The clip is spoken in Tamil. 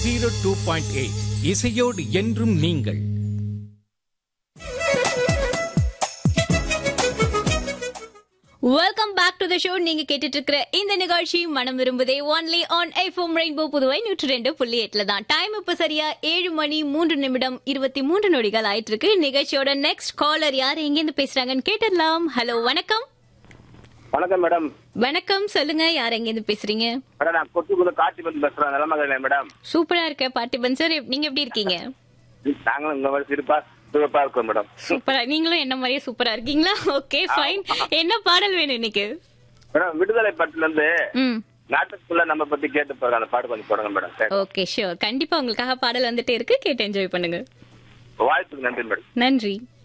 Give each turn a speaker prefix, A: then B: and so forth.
A: ஜீரோ டூ பாயிண்ட் எயிட் இசையோடு என்றும் நீங்கள்
B: welcome back to the show நீங்க கேட்டுட்டு இருக்கிற இந்த நிகழ்ச்சி மனம் விரும்புதே ஒன்லி ஆன் ஐஃபோம் ரெயின்போ புதுவை நூற்றி ரெண்டு புள்ளி எட்டுல தான் டைம் இப்ப சரியா ஏழு மணி மூன்று நிமிடம் இருபத்தி மூன்று நொடிகள் ஆயிட்டு இருக்கு நிகழ்ச்சியோட நெக்ஸ்ட் காலர் யார் எங்க இருந்து பேசுறாங்கன்னு கேட்டுடலாம் ஹலோ வணக்கம்
C: வணக்கம் மேடம்
B: வணக்கம் சொல்லுங்க யார் எங்க இருந்து பேசுறீங்க
C: மேடம் நான் கொட்டுக்குள்ள காட்சி பத்தி பேசுறேன் நிலமகளே மேடம்
B: சூப்பரா இருக்க பார்த்திபன் சார் நீங்க எப்படி இருக்கீங்க
C: நாங்களும் இந்த மாதிரி சிரிப்பா சிறப்பா இருக்கோம் மேடம்
B: சூப்பரா நீங்களும் என்ன மாதிரியே சூப்பரா இருக்கீங்களா ஓகே ஃபைன் என்ன பாடல் வேணும் இன்னைக்கு
C: மேடம் விடுதலை பட்டில இருந்து
B: ம்
C: நாட்டுக்குள்ள நம்ம பத்தி கேட்டு போறோம் அந்த பாட்டு கொஞ்சம் போடுங்க மேடம் சரி.
B: ஓகே ஷியோர் கண்டிப்பா உங்களுக்காக பாடல் வந்துட்டே இருக்கு கேட்டு என்ஜாய் பண்ணுங்க
C: வாய்ப்புக்கு நன்றி மேடம்
B: நன்றி